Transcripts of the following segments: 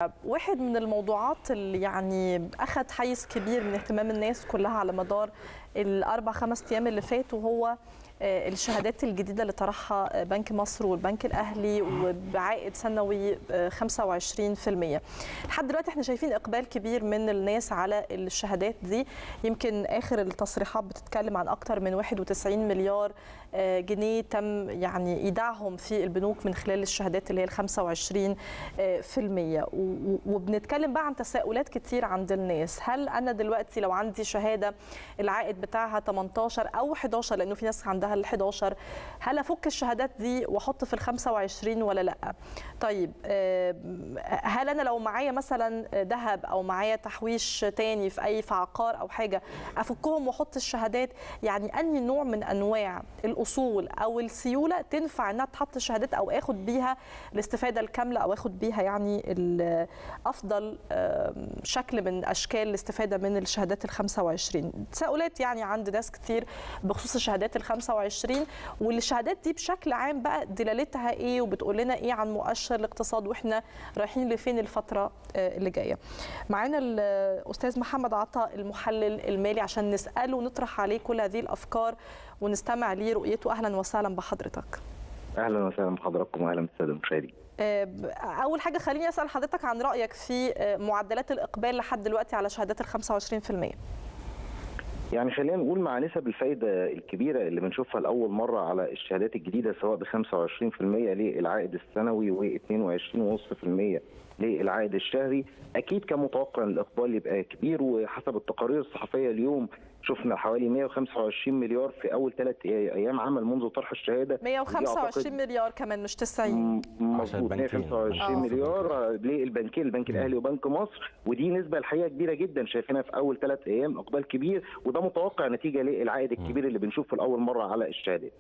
واحد من الموضوعات اللي يعني اخذ حيز كبير من اهتمام الناس كلها على مدار الاربع خمس ايام اللي فاتوا هو الشهادات الجديدة اللي طرحها بنك مصر والبنك الأهلي وبعائد سنوي 25% لحد دلوقتي احنا شايفين إقبال كبير من الناس على الشهادات دي يمكن آخر التصريحات بتتكلم عن أكثر من 91 مليار جنيه تم يعني إيداعهم في البنوك من خلال الشهادات اللي هي ال 25% وبنتكلم بقى عن تساؤلات كتير عند الناس هل أنا دلوقتي لو عندي شهادة العائد بتاعها 18 أو 11 لأنه في ناس عندها ال 11 هل افك الشهادات دي واحط في ال 25 ولا لا؟ طيب هل انا لو معايا مثلا ذهب او معايا تحويش تاني في اي في عقار او حاجه افكهم واحط الشهادات يعني انهي نوع من انواع الاصول او السيوله تنفع انها تحط الشهادات او اخد بيها الاستفاده الكامله او اخد بيها يعني افضل شكل من اشكال الاستفاده من الشهادات ال 25 تساؤلات يعني عند ناس كتير بخصوص الشهادات ال 25 والشهادات دي بشكل عام بقى دلالتها ايه وبتقول لنا ايه عن مؤشر الاقتصاد واحنا رايحين لفين الفتره اللي جايه معانا الاستاذ محمد عطا المحلل المالي عشان نساله ونطرح عليه كل هذه الافكار ونستمع ليه رؤيته اهلا وسهلا بحضرتك اهلا وسهلا بحضراتكم واهلا بالساده المشاهدين اول حاجه خليني اسال حضرتك عن رايك في معدلات الاقبال لحد دلوقتي على شهادات ال 25% يعني خلينا نقول مع نسب الفايده الكبيره اللي بنشوفها لاول مره على الشهادات الجديده سواء ب 25% للعائد السنوي و 22.5% للعائد الشهري اكيد كان متوقع ان الاقبال يبقى كبير وحسب التقارير الصحفيه اليوم شفنا حوالي 125 مليار في اول ثلاث ايام عمل منذ طرح الشهاده 125 مليار كمان مش 90 مظبوط 125 مليار للبنكين البنك الاهلي وبنك مصر ودي نسبه الحقيقه كبيره جدا شايفينها في اول ثلاث ايام اقبال كبير وده متوقع نتيجه للعائد الكبير اللي بنشوفه لاول مره على الشهادات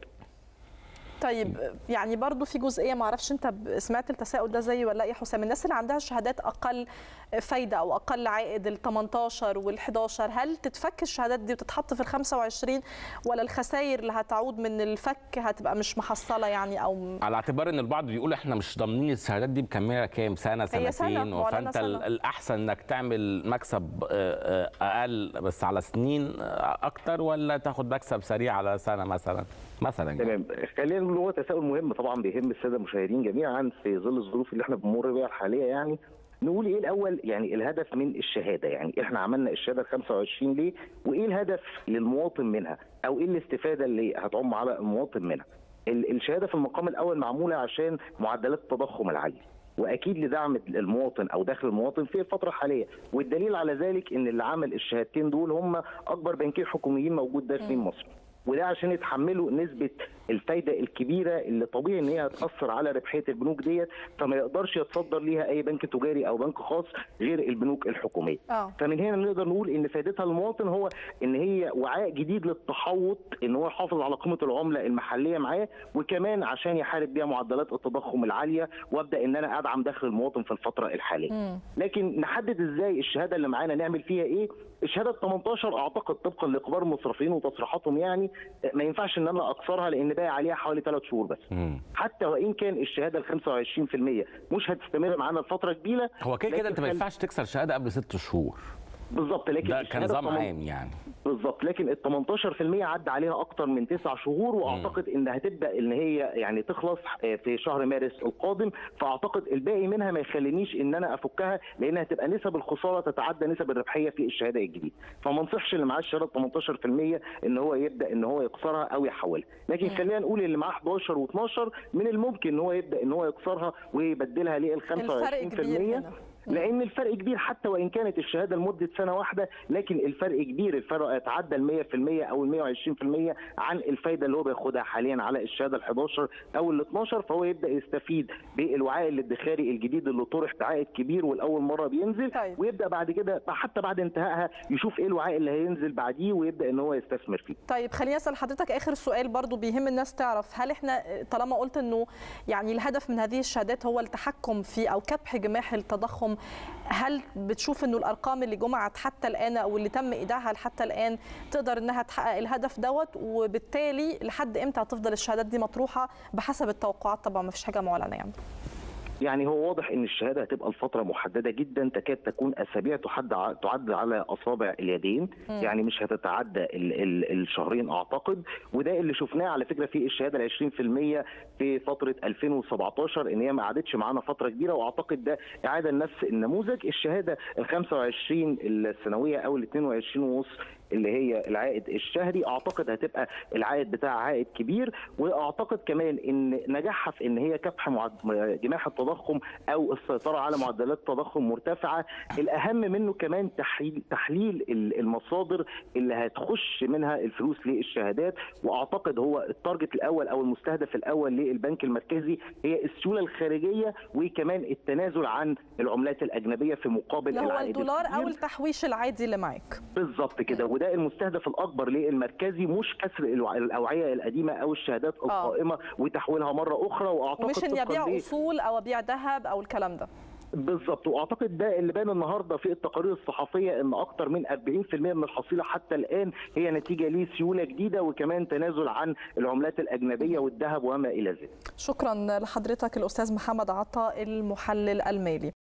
طيب يعني برضو في جزئيه ما اعرفش انت سمعت التساؤل ده زي ولا يا حسام الناس اللي عندها شهادات اقل فايده او اقل عائد ال 18 وال 11 هل تتفك الشهادات دي وتتحط في ال 25 ولا الخسائر اللي هتعود من الفك هتبقى مش محصله يعني او على اعتبار ان البعض بيقول احنا مش ضامنين الشهادات دي مكمله كام سنه سنتين سنة. فانت سنة. الاحسن انك تعمل مكسب اقل بس على سنين اكتر ولا تاخد مكسب سريع على سنه مثلا مثلا تمام خلينا نقول هو تساؤل مهم طبعا بيهم الساده المشاهدين جميعا في ظل الظروف اللي احنا بنمر بيها الحاليه يعني نقول ايه الاول يعني الهدف من الشهاده يعني احنا عملنا الشهاده ال 25 ليه وايه الهدف للمواطن منها او ايه الاستفاده اللي هتعم على المواطن منها الشهاده في المقام الاول معموله عشان معدلات التضخم العاليه واكيد لدعم المواطن او دخل المواطن في الفتره الحاليه والدليل على ذلك ان اللي عمل الشهادتين دول هم اكبر بنكين حكوميين موجود داخل مصر وده عشان يتحملوا نسبه الفايده الكبيره اللي طبيعي ان هي هتاثر على ربحيه البنوك ديت فما يقدرش يتصدر ليها اي بنك تجاري او بنك خاص غير البنوك الحكوميه. أوه. فمن هنا نقدر نقول ان فائدتها للمواطن هو ان هي وعاء جديد للتحوط ان هو يحافظ على قيمه العمله المحليه معاه وكمان عشان يحارب بيها معدلات التضخم العاليه وابدا ان انا ادعم دخل المواطن في الفتره الحاليه. مم. لكن نحدد ازاي الشهاده اللي معانا نعمل فيها ايه؟ الشهاده 18 اعتقد طبقا لاخبار المصرفين وتصريحاتهم يعني ما ينفعش ان انا اكسرها لان باقي عليها حوالي ثلاث شهور بس مم. حتى وان كان الشهاده ال 25% مش هتستمر معانا لفتره كبيره هو كده كده انت ما ينفعش تكسر شهاده قبل ست شهور بالظبط لكن ده كان نظام عام يعني بالظبط لكن ال 18% عدى عليها اكتر من تسع شهور واعتقد ان هتبدا ان هي يعني تخلص في شهر مارس القادم فاعتقد الباقي منها ما يخلينيش ان انا افكها لان هتبقى نسب الخساره تتعدى نسب الربحيه في الشهاده الجديده فما انصحش اللي معاه الشهاده 18% ان هو يبدا ان هو يكسرها او يحولها لكن خلينا نقول اللي معاه 11 و12 من الممكن ان هو يبدا ان هو يكسرها ويبدلها لل 25% لان الفرق كبير حتى وان كانت الشهاده لمده سنه واحده لكن الفرق كبير الفرق يتعدى ال 100% او ال 120% عن الفايده اللي هو بياخدها حاليا على الشهاده ال 11 او ال 12 فهو يبدا يستفيد بالوعاء الادخاري الجديد اللي طرح بعائد كبير والاول مره بينزل طيب. ويبدا بعد كده حتى بعد انتهائها يشوف ايه الوعاء اللي هينزل بعديه ويبدا ان هو يستثمر فيه. طيب خليني اسال حضرتك اخر سؤال برضو بيهم الناس تعرف هل احنا طالما قلت انه يعني الهدف من هذه الشهادات هو التحكم في او كبح جماح التضخم هل بتشوف انه الارقام اللي جمعت حتى الان او اللي تم ايداعها حتى الان تقدر انها تحقق الهدف دوت وبالتالي لحد امتى هتفضل الشهادات دي مطروحه بحسب التوقعات طبعا ما فيش حاجه معلنه يعني يعني هو واضح ان الشهاده هتبقى لفتره محدده جدا تكاد تكون اسابيع تحد ع- تعد على اصابع اليدين يعني مش هتتعدى ال ال الشهرين اعتقد وده اللي شفناه على فكره في الشهاده ال 20% في فتره 2017 ان هي ما قعدتش معانا فتره كبيره واعتقد ده اعاده لنفس النموذج الشهاده ال 25 السنويه او ال 22 ونص اللي هي العائد الشهري اعتقد هتبقى العائد بتاعها عائد كبير واعتقد كمان ان نجاحها في ان هي كبح معد... جناح التضخم او السيطره على معدلات تضخم مرتفعه الاهم منه كمان تحليل تحليل ال- المصادر اللي هتخش منها الفلوس للشهادات واعتقد هو التارجت الاول او المستهدف الاول للبنك المركزي هي السيوله الخارجيه وكمان التنازل عن العملات الاجنبيه في مقابل اللي هو العائد الدولار او الكبير. التحويش العادي اللي معاك بالظبط كده وده المستهدف الاكبر للمركزي مش كسر الوع- الاوعيه القديمه او الشهادات القائمه وتحويلها مره اخرى واعتقد ومش اني طبقاً ابيع ل- اصول او ابيع ذهب او الكلام ده بالظبط واعتقد ده اللي بان النهارده في التقارير الصحفيه ان اكثر من 40% من الحصيله حتى الان هي نتيجه لسيوله جديده وكمان تنازل عن العملات الاجنبيه والذهب وما الى ذلك شكرا لحضرتك الاستاذ محمد عطا المحلل المالي